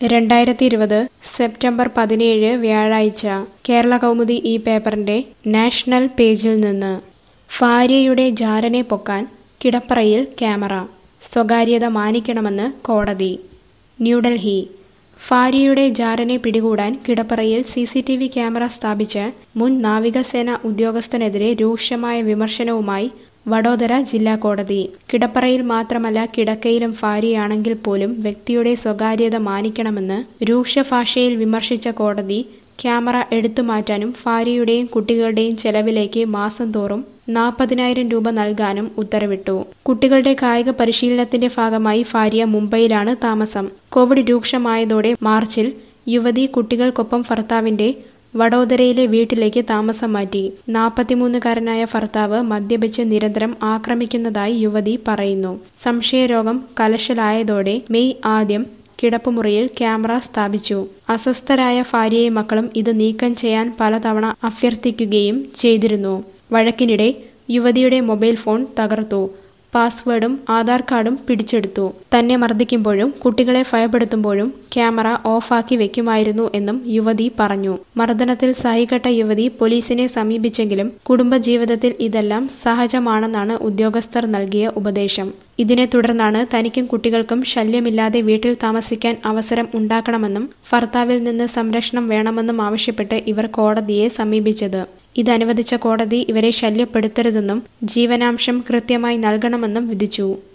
രണ്ടായിരത്തി ഇരുപത് സെപ്റ്റംബർ പതിനേഴ് വ്യാഴാഴ്ച കേരള കൗമുദി ഈ പേപ്പറിന്റെ നാഷണൽ പേജിൽ നിന്ന് ഭാര്യയുടെ ജാരനെ പൊക്കാൻ കിടപ്പറയിൽ ക്യാമറ സ്വകാര്യത മാനിക്കണമെന്ന് കോടതി ന്യൂഡൽഹി ഭാര്യയുടെ ജാരനെ പിടികൂടാൻ കിടപ്പറയിൽ C C T V camera സ്ഥാപിച്ച് മുൻ നാവികസേന ഉദ്യോഗസ്ഥനെതിരെ രൂക്ഷമായ വിമർശനവുമായി വഡോദര ജില്ലാ കോടതി കിടപ്പറയിൽ മാത്രമല്ല കിടക്കയിലും ഭാര്യയാണെങ്കിൽ പോലും വ്യക്തിയുടെ സ്വകാര്യത മാനിക്കണമെന്ന് രൂക്ഷ ഭാഷയിൽ വിമർശിച്ച കോടതി ക്യാമറ എടുത്തു മാറ്റാനും ഭാര്യയുടെയും കുട്ടികളുടെയും ചെലവിലേക്ക് മാസം തോറും നാൽപ്പതിനായിരം രൂപ നൽകാനും ഉത്തരവിട്ടു കുട്ടികളുടെ കായിക പരിശീലനത്തിന്റെ ഭാഗമായി ഭാര്യ മുംബൈയിലാണ് താമസം കോവിഡ് രൂക്ഷമായതോടെ മാർച്ചിൽ യുവതി കുട്ടികൾക്കൊപ്പം ഭർത്താവിന്റെ വഡോദരയിലെ വീട്ടിലേക്ക് താമസം മാറ്റി നാൽപ്പത്തിമൂന്നുകാരനായ ഭർത്താവ് മദ്യപിച്ച് നിരന്തരം ആക്രമിക്കുന്നതായി യുവതി പറയുന്നു സംശയരോഗം കലശലായതോടെ മെയ് ആദ്യം കിടപ്പുമുറിയിൽ ക്യാമറ സ്ഥാപിച്ചു അസ്വസ്ഥരായ ഭാര്യയും മക്കളും ഇത് നീക്കം ചെയ്യാൻ പലതവണ അഭ്യർത്ഥിക്കുകയും ചെയ്തിരുന്നു വഴക്കിനിടെ യുവതിയുടെ മൊബൈൽ ഫോൺ തകർത്തു പാസ്വേഡും ആധാർ കാർഡും പിടിച്ചെടുത്തു തന്നെ മർദ്ദിക്കുമ്പോഴും കുട്ടികളെ ഭയപ്പെടുത്തുമ്പോഴും ക്യാമറ ഓഫാക്കി വെക്കുമായിരുന്നു എന്നും യുവതി പറഞ്ഞു മർദ്ദനത്തിൽ സഹികെട്ട യുവതി പോലീസിനെ സമീപിച്ചെങ്കിലും കുടുംബജീവിതത്തിൽ ഇതെല്ലാം സഹജമാണെന്നാണ് ഉദ്യോഗസ്ഥർ നൽകിയ ഉപദേശം ഇതിനെ തുടർന്നാണ് തനിക്കും കുട്ടികൾക്കും ശല്യമില്ലാതെ വീട്ടിൽ താമസിക്കാൻ അവസരം ഉണ്ടാക്കണമെന്നും ഭർത്താവിൽ നിന്ന് സംരക്ഷണം വേണമെന്നും ആവശ്യപ്പെട്ട് ഇവർ കോടതിയെ സമീപിച്ചത് ഇതനുവദിച്ച കോടതി ഇവരെ ശല്യപ്പെടുത്തരുതെന്നും ജീവനാംശം കൃത്യമായി നൽകണമെന്നും വിധിച്ചു